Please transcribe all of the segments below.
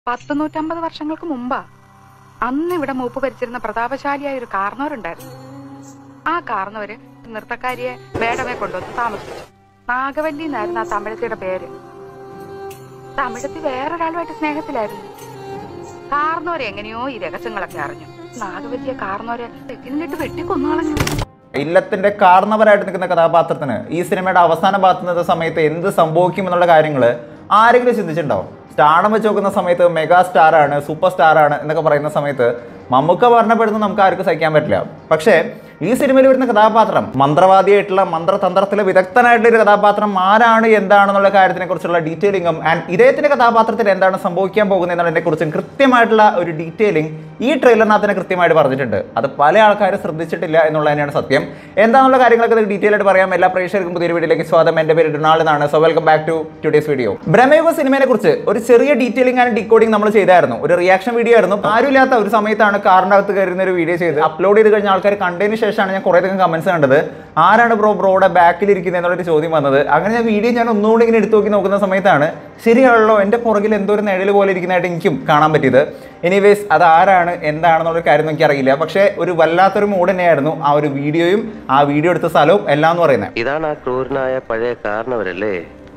പത്ത് നൂറ്റമ്പത് വർഷങ്ങൾക്ക് മുമ്പാ അന്ന് ഇവിടെ മൂപ്പ് ഭരിച്ചിരുന്ന പ്രതാപശാലിയായ ഒരു കാർന്നവരുണ്ടായിരുന്നു ആ കാർന്നവര് നൃത്തക്കാരിയെ വേടമേ കൊണ്ടുവന്ന് താമസിപ്പിച്ചു നാഗവല്ലി എന്നായിരുന്നു ആ തമിഴത്തിയുടെ പേര് തമിഴത്തി വേറൊരാളുമായിട്ട് സ്നേഹത്തിലായിരുന്നു കാർന്നവരെ എങ്ങനെയോ ഈ രഹസ്യങ്ങളൊക്കെ അറിഞ്ഞു നാഗവല്ലിയെ കാർന്നവരെ തെക്കിനിട്ട് വെട്ടിക്കൊന്നുകളഞ്ഞു ഇല്ലത്തിന്റെ കാരണവരായിട്ട് നിൽക്കുന്ന കഥാപാത്രത്തിന് ഈ സിനിമയുടെ അവസാന ഭാഗത്ത് നിന്ന സമയത്ത് എന്ത് സംഭവിക്കും എന്നുള്ള കാര്യങ്ങൾ ആരെങ്കിലും ചിന്തിച്ചിട്ടുണ്ടാവും സ്റ്റാർഡം വെച്ച് നോക്കുന്ന സമയത്ത് മെഗാ സ്റ്റാർ ആണ് സൂപ്പർ സ്റ്റാർ ആണ് എന്നൊക്കെ പറയുന്ന സമയത്ത് മമ്മൂക്ക പറഞ്ഞപ്പെടുന്നത് നമുക്ക് ആർക്കും സഹിക്കാൻ പറ്റില്ല പക്ഷേ ഈ സിനിമയിൽ വരുന്ന കഥാപാത്രം മന്ത്രവാദിയായിട്ടുള്ള മന്ത്രതന്ത്രത്തിലെ വിദഗ്ധനായിട്ടുള്ള ഒരു കഥാപാത്രം ആരാണ് എന്താണെന്നുള്ള കാര്യത്തിനെ കുറിച്ചുള്ള ഡീറ്റെയിലിംഗും ആൻഡ് ഇദ്ദേഹത്തിന്റെ കഥാപാത്രത്തിൽ എന്താണ് സംഭവിക്കാൻ പോകുന്നത് എന്നതിനെ കുറിച്ചും കൃത്യമായിട്ടുള്ള ഒരു ഡീറ്റെയിലിംഗ് ഈ ട്രെയിലറിനകത്ത് തന്നെ കൃത്യമായിട്ട് പറഞ്ഞിട്ടുണ്ട് അത് പല ആൾക്കാരും ശ്രദ്ധിച്ചിട്ടില്ല എന്നുള്ളത് തന്നെയാണ് സത്യം എന്താണെന്നുള്ള കാര്യങ്ങളൊക്കെ ഡീറ്റെയിൽ ആയിട്ട് പറയാം എല്ലാ പ്രേക്ഷകർക്കും പുതിയൊരു വീഡിയോയിലേക്ക് സ്വാഗതം എന്റെ പേര് ഡൊണാൾഡ് എന്നാണ് so welcome back to today's video ബ്രഹ്മയുഗ സിനിമയെ കുറിച്ച് ഒരു ചെറിയ ഡീറ്റെയിലിംഗ് ആൻഡ് ഡീകോഡിംഗ് നമ്മൾ ചെയ്തായിരുന്നു ഒരു റിയാക്ഷൻ വീഡിയോ ആയിരുന്നു ആരുമില്ലാത്ത ഒരു സമയത്താണ് കാറിന്റെ അകത്ത് കയറുന്ന ഒരു വീഡിയോ ചെയ്ത് അപ്ലോഡ് ചെയ്ത് കഴിഞ്ഞ ആൾക്കാർ കണ്ടതിന് ശേഷമാണ് ഞാൻ കുറേ അധികം കമന്റ്സ് കണ്ടത് ആരാണ് ബ്രോ ബ്രോയുടെ ബാക്കിൽ ഇരിക്കുന്നത് എന്നുള്ളൊരു ചോദ്യം വന്നത് അങ്ങനെ ഞാൻ വീഡിയോ ഞാൻ ഒന്നുകൂടി ഇങ്ങനെ എടുത്തു നോക്കി നോക്കുന്ന സമയത്താണ് ശരിയാണല്ലോ എൻ്റെ പുറകിൽ എന്തോ ഒരു നിഴൽ പോലെ ഇരിക്കുന്നതായിട്ട് എനിക്കും കാണാൻ പറ്റിയത് എനിവേസ് അത് ആരാണ് എന്താണെന്നുള്ള കാര്യം എനിക്ക് അറിയില്ല പക്ഷേ ഒരു വല്ലാത്തൊരു മൂഡ് തന്നെയായിരുന്നു ആ ഒരു വീഡിയോയും ആ വീഡിയോ എടുത്ത സ്ഥലവും എല്ലാം എന്ന് പറയുന്നത് ഇതാണ് ആ ക്രൂരനായ പഴയ കാരണവരല്ലേ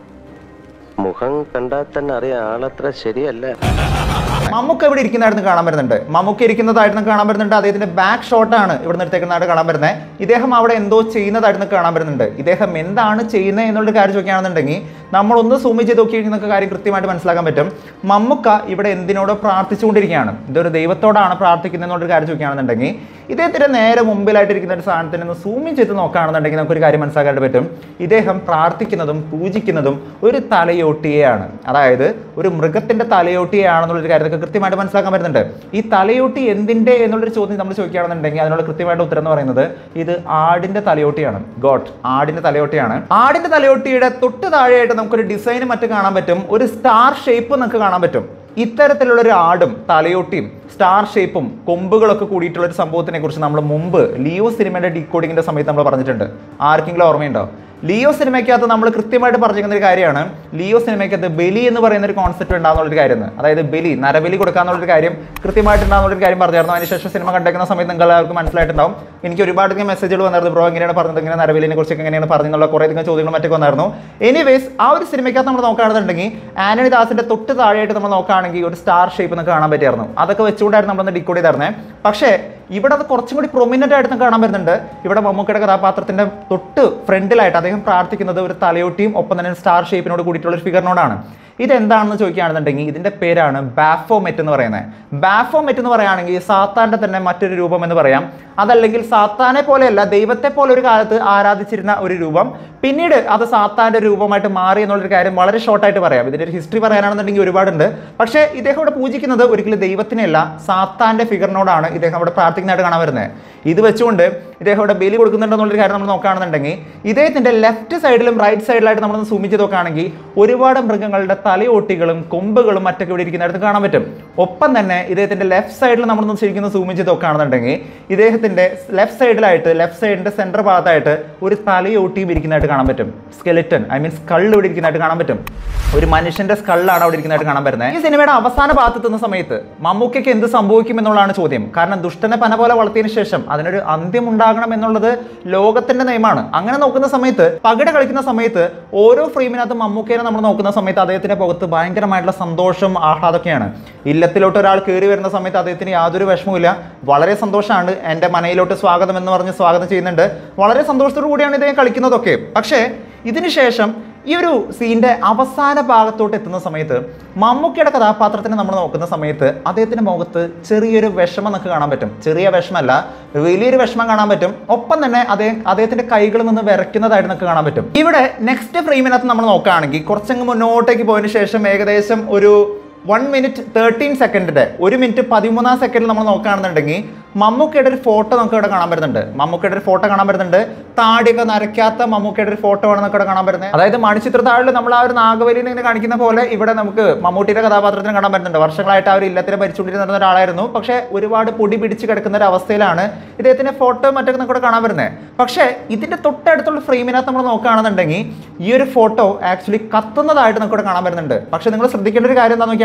മുഖം കണ്ടാൽ തന്നെ അറിയാം ആളത്ര ശരിയല്ല മമ്മൂക്ക ഇവിടെ ഇരിക്കുന്നതായിരുന്നു കാണാൻ വരുന്നുണ്ട് മമ്മൂക്ക ഇരിക്കുന്നതായിരുന്നു കാണാൻ വരുന്നുണ്ട് അദ്ദേഹത്തിന്റെ ബാക്ക് ഷോട്ടാണ് ഇവിടെ നിർത്തേക്കുന്നതായിട്ട് കാണാൻ വരുന്നത് ഇദ്ദേഹം അവിടെ എന്തോ ചെയ്യുന്നതായിരുന്നു കാണാൻ വരുന്നുണ്ട് ഇദ്ദേഹം എന്താണ് ചെയ്യുന്നത് എന്നുള്ള കാര്യം ചോദിക്കുകയാണെന്നുണ്ടെങ്കിൽ നമ്മളൊന്ന് സൂമി ചെയ്ത് നോക്കി നിങ്ങൾക്ക് കാര്യം കൃത്യമായിട്ട് മനസ്സിലാക്കാൻ പറ്റും മമ്മൂക്ക ഇവിടെ എന്തിനോടോ പ്രാർത്ഥിച്ചുകൊണ്ടിരിക്കുകയാണ് ഇതൊരു ദൈവത്തോടാണ് പ്രാർത്ഥിക്കുന്നത് എന്നുള്ളൊരു കാര്യം ചോദിക്കുകയാണെന്നുണ്ടെങ്കിൽ ഇദ്ദേഹത്തിന്റെ നേരെ മുമ്പിലായിട്ട് ഇരിക്കുന്ന ഒരു സാധനത്തിന് ഒന്ന് സൂമി ചെയ്ത് നോക്കുകയാണെന്നുണ്ടെങ്കിൽ നമുക്കൊരു കാര്യം മനസ്സിലാക്കാനായിട്ട് പറ്റും ഇദ്ദേഹം പ്രാർത്ഥിക്കുന്നതും പൂജിക്കുന്നതും ഒരു തലയോട്ടിയെയാണ് അതായത് ഒരു മൃഗത്തിന്റെ തലയോട്ടിയാണെന്നുള്ളൊരു കാര്യത്തൊക്കെ കൃത്യമായിട്ട് മനസ്സിലാക്കാൻ പറ്റുന്നുണ്ട് ഈ തലയോട്ടി എന്തിന്റെ എന്നുള്ളൊരു ചോദ്യം നമ്മൾ ചോദിക്കുകയാണെന്നുണ്ടെങ്കിൽ അതിനുള്ള കൃത്യമായിട്ട് ഉത്തരം എന്ന് പറയുന്നത് ഇത് ആടിന്റെ തലയോട്ടിയാണ് ഗോട്ട് ആടിന്റെ തലയോട്ടിയാണ് ആടിന്റെ തലയോട്ടിയുടെ തൊട്ട് താഴെയായിട്ട് നമുക്കൊരു ഡിസൈനും മറ്റും കാണാൻ പറ്റും ഒരു സ്റ്റാർ ഷേപ്പ് നമുക്ക് കാണാൻ പറ്റും ഇത്തരത്തിലുള്ള ഒരു ആടും തലയോട്ടിയും സ്റ്റാർ ഷേപ്പും കൊമ്പുകളൊക്കെ കൂടിയിട്ടുള്ള ഒരു സംഭവത്തിനെ കുറിച്ച് നമ്മൾ മുമ്പ് ലിയോ സിനിമയുടെ ഡീകോഡിങ്ങിന്റെ സമയത്ത് നമ്മൾ പറഞ്ഞിട്ടുണ്ട് ആർക്കെങ്കിലും ഓർമ്മയുണ്ടോ ലിയോ സിനിമയ്ക്കകത്ത് നമ്മൾ കൃത്യമായിട്ട് പറഞ്ഞിരിക്കുന്ന ഒരു കാര്യമാണ് ലിയോ സിനിമയ്ക്കകത്ത് ബലി എന്ന് പറയുന്ന ഒരു കോൺസെപ്റ്റ് ഉണ്ടാകുന്നുള്ളൊരു കാര്യമാണ് അതായത് ബലി നരബലി കൊടുക്കാന്നുള്ളൊരു കാര്യം കൃത്യമായിട്ട് ഉണ്ടാകുന്നൊരു കാര്യം പറഞ്ഞായിരുന്നു അതിനുശേഷം സിനിമ കണ്ടേക്കുന്ന സമയത്ത് നിങ്ങൾ എല്ലാവർക്കും മനസ്സിലായിട്ടുണ്ടാവും എനിക്ക് ഒരുപാട് അധികം മെസ്സേജുകൾ വന്നായിരുന്നു ബ്രോ എങ്ങനെയാണ് പറഞ്ഞത് ഇങ്ങനെ നരബലിനെ കുറിച്ച് എങ്ങനെയാണ് പറഞ്ഞെന്നുള്ള കുറേ അധികം ചോദ്യങ്ങൾ മറ്റൊക്കെ വന്നായിരുന്നു എനിവേസ് ആ ഒരു സിനിമയ്ക്കകത്ത് നമ്മൾ നോക്കുകയാണെന്നുണ്ടെങ്കിൽ ആന്റണി ദാസിന്റെ തൊട്ട് താഴെയായിട്ട് നമ്മൾ നോക്കുകയാണെങ്കിൽ ഒരു സ്റ്റാർ ഷേപ്പ് നമുക്ക് കാണാൻ പറ്റിയായിരുന്നു അതൊക്കെ വെച്ചുകൊണ്ടായിരുന്നു നമ്മളൊന്ന് ഡിക്കോഡ് ചെയ്തായിരുന്നേ പക്ഷേ ഇവിടെ അത് കുറച്ചും കൂടി പ്രൊമിനൻ്റ് ആയിട്ട് നമുക്ക് കാണാൻ പറ്റുന്നുണ്ട് ഇവിടെ മമ്മൂക്കയുടെ കഥാപാത്രത്തിന്റെ തൊട്ട് ഫ്രണ്ടിലായിട്ട് അദ്ദേഹം പ്രാർത്ഥിക്കുന്നത് ഒരു തലയോട്ടിയും ഒപ്പം തന്നെ സ്റ്റാർ ഷേപ്പിനോട് കൂടിയിട്ടുള്ള ഒരു ഫിഗറിനോടാണ് ഇതെന്താണെന്ന് ചോദിക്കുകയാണെന്നുണ്ടെങ്കിൽ ഇതിന്റെ പേരാണ് ബാഫോമെറ്റ് എന്ന് പറയുന്നത് ബാഫോമെറ്റ് എന്ന് പറയുകയാണെങ്കിൽ സാത്താന്റെ തന്നെ മറ്റൊരു രൂപം എന്ന് പറയാം അതല്ലെങ്കിൽ സാത്താനെ പോലെയല്ല ദൈവത്തെ പോലെ ഒരു കാലത്ത് ആരാധിച്ചിരുന്ന ഒരു രൂപം പിന്നീട് അത് സാത്താന്റെ രൂപമായിട്ട് മാറി എന്നുള്ളൊരു കാര്യം വളരെ ഷോർട്ടായിട്ട് പറയാം ഇതിന്റെ ഒരു ഹിസ്റ്ററി പറയാനാണെന്നുണ്ടെങ്കിൽ ഒരുപാടുണ്ട് പക്ഷേ ഇദ്ദേഹം ഇവിടെ പൂജിക്കുന്നത് ഒരിക്കലും ദൈവത്തിനെയല്ല സാത്താന്റെ ഫിഗറിനോടാണ് ഇദ്ദേഹം അവിടെ പ്രാർത്ഥിക്കുന്നതായിട്ട് കാണാൻ വരുന്നത് ഇത് വെച്ചുകൊണ്ട് ഇദ്ദേഹം ഇവിടെ ബലി കൊടുക്കുന്നുണ്ടെന്നുള്ളൊരു കാര്യം നമ്മൾ നോക്കുകയാണെന്നുണ്ടെങ്കിൽ ഇദ്ദേഹത്തിന്റെ ലെഫ്റ്റ് സൈഡിലും റൈറ്റ് സൈഡിലായിട്ട് നമ്മളൊന്ന് സൂമി ചെയ്ത് നോക്കുകയാണെങ്കിൽ ഒരുപാട് മൃഗങ്ങളുടെ തലയോട്ടികളും കൊമ്പുകളും മറ്റൊക്കെ ഇവിടെ ഇരിക്കുന്നതായിട്ട് കാണാൻ പറ്റും ഒപ്പം തന്നെ ഇദ്ദേഹത്തിന്റെ ലെഫ്റ്റ് സൈഡിൽ നമ്മളൊന്ന് ശരിക്കും സൂമി ചെയ്ത് നോക്കുകയാണെന്നുണ്ടെങ്കിൽ ഇദ്ദേഹത്തിന്റെ ലെഫ്റ്റ് സൈഡിലായിട്ട് ലെഫ്റ്റ് സൈഡിന്റെ സെന്റർ ഭാഗത്തായിട്ട് ഒരു തലയോട്ടിയും ഇരിക്കുന്നതായിട്ട് കാണാൻ പറ്റും സ്കെലിറ്റൻ ഐ മീൻ സ്കൾ ഇവിടെ ഇരിക്കുന്നതായിട്ട് കാണാൻ പറ്റും ഒരു മനുഷ്യന്റെ സ്കളാണ് അവിടെ ഇരിക്കുന്നതായിട്ട് കാണാൻ പറ്റുന്നത് ഈ സിനിമയുടെ അവസാന ഭാഗത്ത് എത്തുന്ന സമയത്ത് മമ്മൂക്കയ്ക്ക് എന്ത് സംഭവിക്കും എന്നുള്ളതാണ് ചോദ്യം കാരണം ദുഷ്ടനെ പന പോലെ വളർത്തിയതിനു ശേഷം അതിനൊരു അന്ത്യം ഉണ്ടാകണം എന്നുള്ളത് ലോകത്തിന്റെ നിയമമാണ് അങ്ങനെ നോക്കുന്ന സമയത്ത് പകിട കളിക്കുന്ന സമയത്ത് ഓരോ ഫ്രെയിമിനകത്ത് മമ്മൂക്കേനെ നമ്മൾ നോക്കുന്ന സമയത്ത് അദ്ദേഹത്തിന്റെ പുറത്ത് ഭയങ്കരമായിട്ടുള്ള സന്തോഷം ആഹ്ലാദമൊക്കെയാണ് ഇല്ലത്തിലോട്ട് ഒരാൾ കയറി വരുന്ന സമയത്ത് അദ്ദേഹത്തിന് യാതൊരു വിഷമവുമില്ല വളരെ സന്തോഷമാണ് എൻ്റെ മനയിലോട്ട് സ്വാഗതം എന്ന് പറഞ്ഞ് സ്വാഗതം ചെയ്യുന്നുണ്ട് വളരെ സന്തോഷത്തോടു കൂടിയാണ് ഇദ്ദേഹം കളിക്കുന്നതൊക്കെ പക്ഷേ ഇതിനുശേഷം ഈ ഒരു സീൻ്റെ അവസാന ഭാഗത്തോട്ട് എത്തുന്ന സമയത്ത് മമ്മൂക്കയുടെ കഥാപാത്രത്തിനെ നമ്മൾ നോക്കുന്ന സമയത്ത് അദ്ദേഹത്തിന്റെ മുഖത്ത് ചെറിയൊരു വിഷമം നമുക്ക് കാണാൻ പറ്റും ചെറിയ വിഷമല്ല വലിയൊരു വിഷമം കാണാൻ പറ്റും ഒപ്പം തന്നെ അദ്ദേഹം അദ്ദേഹത്തിന്റെ കൈകളിൽ നിന്ന് വിറയ്ക്കുന്നതായിട്ട് നമുക്ക് കാണാൻ പറ്റും ഇവിടെ നെക്സ്റ്റ് ഫ്രെയിമിനകത്ത് നമ്മൾ നോക്കുകയാണെങ്കിൽ കുറച്ചങ്ങ് മുന്നോട്ടേക്ക് പോയതിനു ശേഷം ഏകദേശം ഒരു വൺ മിനിറ്റ് തേർട്ടീൻ സെക്കൻഡിന്റെ ഒരു മിനിറ്റ് പതിമൂന്നാം സെക്കൻഡിൽ നമ്മൾ നോക്കുകയാണെന്നുണ്ടെങ്കിൽ മമ്മൂക്കയുടെ ഒരു ഫോട്ടോ നമുക്ക് ഇവിടെ കാണാൻ പറ്റുന്നുണ്ട് മമ്മൂക്കയുടെ ഒരു ഫോട്ടോ കാണാൻ പറ്റുന്നുണ്ട് താടിയൊക്കെ നരയ്ക്കാത്ത മമ്മൂക്കയുടെ ഒരു ഫോട്ടോ ആണ് നമുക്ക് ഇവിടെ കാണാൻ പറ്റുന്നത് അതായത് മണിച്ചിത്രത്താഴിൽ നമ്മൾ ആ ഒരു നാഗവലിനെ ഇങ്ങനെ കാണിക്കുന്ന പോലെ ഇവിടെ നമുക്ക് മമ്മൂട്ടിയുടെ കഥാപാത്രത്തിന് കാണാൻ പറ്റുന്നുണ്ട് വർഷങ്ങളായിട്ട് ആ ഒരു ഇല്ലത്തിനെ ഭരിച്ചുകൊണ്ടിരുന്ന ഒരാളായിരുന്നു പക്ഷേ ഒരുപാട് പൊടി പിടിച്ച് കിടക്കുന്ന ഒരു അവസ്ഥയിലാണ് ഇദ്ദേഹത്തിന്റെ ഫോട്ടോ മറ്റൊക്കെ നമുക്ക് ഇവിടെ കാണാൻ വരുന്നത് പക്ഷേ ഇതിന്റെ തൊട്ടടുത്തുള്ള ഫ്രെയിമിനകത്ത് നമ്മൾ നോക്കുകയാണെന്നുണ്ടെങ്കിൽ ഈ ഒരു ഫോട്ടോ ആക്ച്വലി കത്തുന്നതായിട്ട് നമുക്ക് ഇവിടെ കാണാൻ വരുന്നുണ്ട് പക്ഷേ നിങ്ങൾ ശ്രദ്ധിക്കേണ്ട ഒരു കാര്യം എന്താണെന്ന്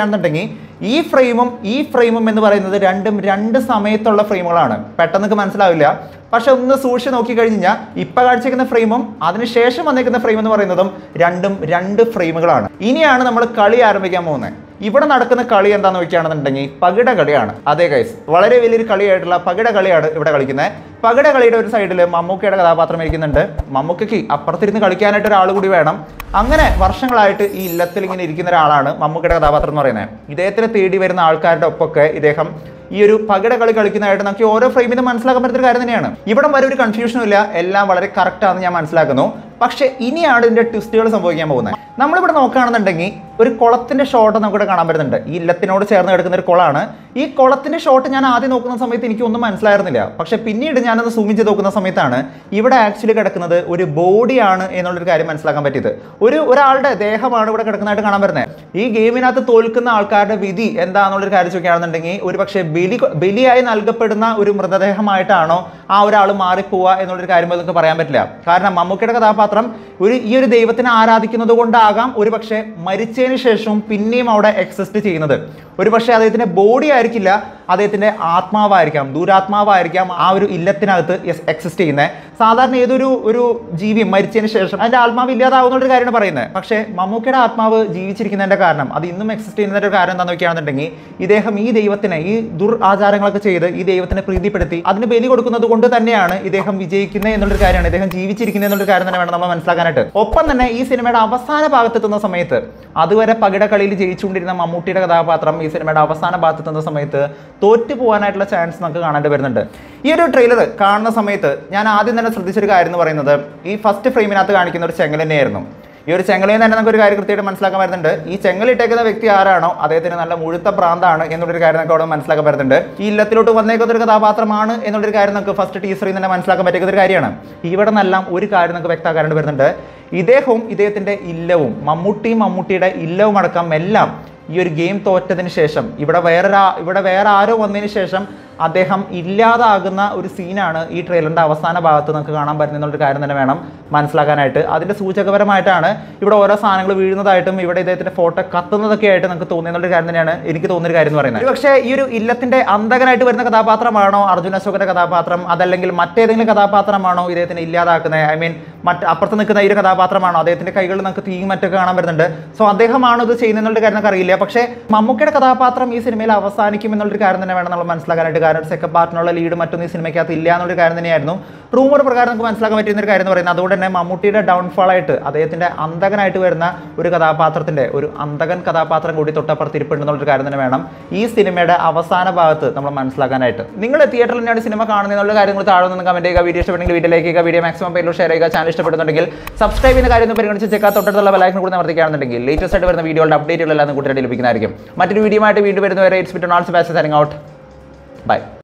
നോക്കുകയാണെന്നുണ്ടെങ്കിൽ ഈ ഫ്രെയിമും ഈ ഫ്രെയിമും എന്ന് പറയുന്നത് രണ്ടും രണ്ട് സമയത്തുള്ള ഫ്രെയിമുകളാണ് പെട്ടെന്ന് നിങ്ങൾക്ക് മനസ്സിലാവില്ല പക്ഷെ ഒന്ന് സൂക്ഷിച്ച് നോക്കി കഴിഞ്ഞാൽ ഇപ്പൊ കാഴ്ചയ്ക്കുന്ന ഫ്രെയിമും അതിനുശേഷം വന്നേക്കുന്ന ഫ്രെയിം എന്ന് പറയുന്നതും രണ്ടും രണ്ട് ഫ്രെയിമുകളാണ് ഇനിയാണ് നമ്മൾ കളി ആരംഭിക്കാൻ പോകുന്നത് ഇവിടെ നടക്കുന്ന കളി എന്താണെന്ന് വെക്കുകയാണെന്നുണ്ടെങ്കിൽ പകിട കളിയാണ് അതെ ഗൈസ് വളരെ വലിയൊരു കളിയായിട്ടുള്ള പകിട കളിയാണ് ഇവിടെ കളിക്കുന്നത് പകിട കളിയുടെ ഒരു സൈഡിൽ മമ്മൂക്കയുടെ കഥാപാത്രം ഇരിക്കുന്നുണ്ട് മമ്മൂക്കയ്ക്ക് അപ്പുറത്തിരുന്ന് കളിക്കാനായിട്ട് ഒരാൾ കൂടി വേണം അങ്ങനെ വർഷങ്ങളായിട്ട് ഈ ഇല്ലത്തിൽ ഇങ്ങനെ ഇരിക്കുന്ന ഒരാളാണ് മമ്മൂക്കയുടെ കഥാപാത്രം എന്ന് പറയുന്നത് ഇദ്ദേഹത്തിന് തേടി വരുന്ന ആൾക്കാരുടെ ഒപ്പമൊക്കെ ഇദ്ദേഹം ഈ ഒരു പകിട കളി കളിക്കുന്നതായിട്ട് നമുക്ക് ഓരോ ഫ്രെയിമിലും മനസ്സിലാക്കാൻ പറ്റുന്ന ഒരു കാര്യം തന്നെയാണ് ഇവിടം വരെ ഒരു കൺഫ്യൂഷനും ഇല്ല എല്ലാം വളരെ കറക്റ്റ് ആണെന്ന് ഞാൻ മനസ്സിലാക്കുന്നു പക്ഷേ ഇനിയാണ് ഇതിന്റെ ട്വിസ്റ്റുകൾ സംഭവിക്കാൻ പോകുന്നത് നമ്മളിവിടെ നോക്കുകയാണെന്നുണ്ടെങ്കിൽ ഒരു കുളത്തിന്റെ ഷോട്ട് നമുക്കിവിടെ കാണാൻ പറ്റുന്നുണ്ട് ഈ ഇല്ലത്തിനോട് ചേർന്ന് കിടക്കുന്ന ഒരു കുളമാണ് ഈ കുളത്തിന്റെ ഷോട്ട് ഞാൻ ആദ്യം നോക്കുന്ന സമയത്ത് എനിക്ക് ഒന്നും മനസ്സിലായിരുന്നില്ല പക്ഷെ പിന്നീട് ഞാനത് സൂം ചെയ്ത് നോക്കുന്ന സമയത്താണ് ഇവിടെ ആക്ച്വലി കിടക്കുന്നത് ഒരു ബോഡിയാണ് എന്നുള്ളൊരു കാര്യം മനസ്സിലാക്കാൻ പറ്റിയത് ഒരു ഒരാളുടെ ദേഹമാണ് ഇവിടെ കിടക്കുന്നതായിട്ട് കാണാൻ പറ്റുന്നത് ഈ ഗെയിമിനകത്ത് തോൽക്കുന്ന ആൾക്കാരുടെ വിധി എന്താണെന്നുള്ളൊരു കാര്യം ചോദിക്കുകയാണെന്നുണ്ടെങ്കിൽ ഒരു പക്ഷേ ബലി ബലിയായി നൽകപ്പെടുന്ന ഒരു മൃതദേഹമായിട്ടാണോ ആ ഒരാൾ മാറിപ്പോവുക എന്നുള്ളൊരു കാര്യം നമുക്ക് പറയാൻ പറ്റില്ല കാരണം മമ്മൂക്കയുടെ കഥാപാത്രം ഒരു ഈ ഒരു ദൈവത്തിനെ ആരാധിക്കുന്നത് കൊണ്ടാകാം ഒരു പക്ഷേ മരിച്ചതിന് ശേഷവും പിന്നെയും അവിടെ എക്സിസ്റ്റ് ചെയ്യുന്നത് ഒരു പക്ഷേ അദ്ദേഹത്തിന്റെ ബോഡി ആയിരിക്കില്ല അദ്ദേഹത്തിന്റെ ആത്മാവായിരിക്കാം ദൂരാത്മാവായിരിക്കാം ആ ഒരു ഇല്ലത്തിനകത്ത് എക്സിസ്റ്റ് ചെയ്യുന്നത് സാധാരണ ഏതൊരു ഒരു ജീവി മരിച്ചതിന് ശേഷം അതിന്റെ ആത്മാവ് ഇല്ലാതാവുന്ന ഒരു കാര്യമാണ് പറയുന്നത് പക്ഷേ മമ്മൂക്കയുടെ ആത്മാവ് ജീവിച്ചിരിക്കുന്നതിന്റെ കാരണം അത് ഇന്നും എക്സിസ്റ്റ് ചെയ്യുന്നതിന്റെ ഒരു കാരണം എന്താണെന്ന് വെക്കുകയാണെന്നുണ്ടെങ്കിൽ ഇദ്ദേഹം ഈ ദൈവത്തിനെ ഈ ദുർ ആചാരങ്ങളൊക്കെ ചെയ്ത് ഈ ദൈവത്തിനെ പ്രീതിപ്പെടുത്തി അതിന് ബലി കൊടുക്കുന്നത് കൊണ്ട് തന്നെയാണ് ഇദ്ദേഹം വിജയിക്കുന്നത് എന്നുള്ളൊരു കാര്യമാണ് ഇദ്ദേഹം ജീവിച്ചിരിക്കുന്നത് എന്നുള്ളൊരു കാര്യം തന്നെ വേണം നമ്മൾ മനസ്സിലാക്കാനായിട്ട് ഒപ്പം തന്നെ ഈ സിനിമയുടെ അവസാന ഭാഗത്തെത്തുന്ന സമയത്ത് അതുവരെ പകിട കളിയിൽ ജയിച്ചുകൊണ്ടിരുന്ന മമ്മൂട്ടിയുടെ കഥാപാത്രം ഈ സിനിമയുടെ അവസാന ഭാഗത്തെത്തുന്ന സമയത്ത് തോറ്റു പോകാനായിട്ടുള്ള ചാൻസ് നമുക്ക് കാണേണ്ടി വരുന്നുണ്ട് ഈ ഒരു ട്രെയിലർ കാണുന്ന സമയത്ത് ഞാൻ ആദ്യം തന്നെ ശ്രദ്ധിച്ചൊരു കാര്യം എന്ന് പറയുന്നത് ഈ ഫസ്റ്റ് ഫ്രെയിമിനകത്ത് കാണിക്കുന്ന ഒരു ചെങ്ങൽ തന്നെയായിരുന്നു ഈ ഒരു ചെങ്ങലയിൽ തന്നെ നമുക്ക് ഒരു കാര്യം കൃത്യമായിട്ട് മനസ്സിലാക്കാൻ വരുന്നുണ്ട് ഈ ചെങ്ങലിട്ടേക്കുന്ന വ്യക്തി ആരാണോ അദ്ദേഹത്തിന് നല്ല മുഴുത്ത പ്രാന്താണ് എന്നുള്ളൊരു കാര്യം നമുക്ക് അവിടെ മനസ്സിലാക്കാൻ വരുന്നുണ്ട് ഈ ഇല്ലത്തിലോട്ട് വന്നേക്കുന്ന ഒരു കഥാപാത്രമാണ് എന്നുള്ളൊരു കാര്യം നമുക്ക് ഫസ്റ്റ് ടീസറിൽ തന്നെ മനസ്സിലാക്കാൻ പറ്റിയ ഒരു കാര്യമാണ് ഇവിടെ നിന്നെല്ലാം ഒരു കാര്യം നമുക്ക് വ്യക്തമാക്കാണ്ട് വരുന്നുണ്ട് ഇദ്ദേഹവും ഇദ്ദേഹത്തിന്റെ ഇല്ലവും മമ്മൂട്ടിയും മമ്മൂട്ടിയുടെ ഇല്ലവും അടക്കം എല്ലാം ഈ ഒരു ഗെയിം തോറ്റതിന് ശേഷം ഇവിടെ വേറെ ഇവിടെ വേറെ ആരോ വന്നതിന് ശേഷം അദ്ദേഹം ഇല്ലാതാകുന്ന ഒരു സീനാണ് ഈ ട്രെയിലറിന്റെ അവസാന ഭാഗത്ത് നമുക്ക് കാണാൻ പറ്റുന്ന എന്നുള്ളൊരു കാര്യം തന്നെ വേണം മനസ്സിലാക്കാനായിട്ട് അതിന്റെ സൂചകപരമായിട്ടാണ് ഇവിടെ ഓരോ സാധനങ്ങൾ വീഴുന്നതായിട്ടും ഇവിടെ ഇദ്ദേഹത്തിന്റെ ഫോട്ടോ കത്തുന്നതൊക്കെ ആയിട്ട് നമുക്ക് തോന്നുന്ന കാര്യം തന്നെയാണ് എനിക്ക് തോന്നുന്ന ഒരു കാര്യം എന്ന് പറയുന്നത് പക്ഷേ ഈ ഒരു ഇല്ലത്തിന്റെ അന്തകനായിട്ട് വരുന്ന കഥാപാത്രമാണോ അർജുന അശോകന്റെ കഥാപാത്രം അതല്ലെങ്കിൽ മറ്റേതെങ്കിലും കഥാപാത്രമാണോ ഇദ്ദേഹത്തിനെ ഇല്ലാതാക്കുന്നത് ഐ മീൻ മറ്റ് അപ്പുറത്ത് നിൽക്കുന്ന ഈ ഒരു കഥാപാത്രമാണോ അദ്ദേഹത്തിന്റെ കൈകളിൽ നമുക്ക് തീയും മറ്റൊക്കെ കാണാൻ വരുന്നുണ്ട് സോ അദ്ദേഹമാണോ ഇത് ചെയ്യുന്നതെന്നുള്ള കാര്യം നമുക്ക് അറിയില്ല പക്ഷേ മമ്മൂക്കയുടെ കഥാപാത്രം ഈ സിനിമയിൽ അവസാനിക്കും എന്നുള്ളൊരു കാര്യം തന്നെ വേണം നമ്മൾ മനസ്സിലാക്കാനായിട്ട് കാരണം സെക്കൻഡ് പാർട്ടിനുള്ള ലീഡ് മറ്റൊന്നും ഈ സിനിമയ്ക്കകത്ത് ഇല്ല എന്നുള്ളൊരു കാര്യം തന്നെയായിരുന്നു റൂമർ പ്രകാരം നമുക്ക് മനസ്സിലാക്കാൻ പറ്റുന്ന ഒരു കാര്യം എന്ന് പറയുന്നത് അതുകൊണ്ട് തന്നെ മമ്മൂട്ടിയുടെ ഡൗൺഫാൾ ആയിട്ട് അദ്ദേഹത്തിന്റെ അന്തകനായിട്ട് വരുന്ന ഒരു കഥാപാത്രത്തിന്റെ ഒരു അന്തകൻ കഥാപാത്രം കൂടി തൊട്ടപ്പുറത്ത് ഇരിപ്പുണ്ടെന്നുള്ളൊരു കാര്യം തന്നെ വേണം ഈ സിനിമയുടെ അവസാന ഭാഗത്ത് നമ്മൾ മനസ്സിലാക്കാനായിട്ട് നിങ്ങൾ തിയേറ്ററിൽ തന്നെയാണ് സിനിമ കാണുന്നത് എന്നുള്ള കാര്യങ്ങൾ താഴെ നിന്ന് കമന്റ് ചെയ്യുക വീഡിയോ ഇഷ്ടപ്പെട്ടെങ്കിൽ വീഡിയോയിലേക്ക് വീഡിയോ മാക്സിമം പേരിലോ ഷെയർ ചെയ്യുക ചാനൽ ഇഷ്ടപ്പെടുന്നുണ്ടെങ്കിൽ സബ്സ്ക്രൈബ് ചെയ്യുന്ന കാര്യം ഒന്ന് പരിഗണിച്ച് ചെക്കാ തൊട്ടടുത്തുള്ള ബെലൈക്കൻ കൂടി അമർത്തിക്കുകയാണെന്നുണ്ടെങ്കിൽ ലേറ്റസ്റ്റ് ആയിട്ട് വരുന്ന വീഡിയോയുടെ അപ്ഡേറ്റുകളെല്ലാം കൂട്ടിയിട്ട് ലഭിക്കുന്നതായിരിക്കും മറ്റൊരു വീഡിയോ ആയിട്ട് വീണ്ടും വരുന്നവരെ it's bit on all's boss out by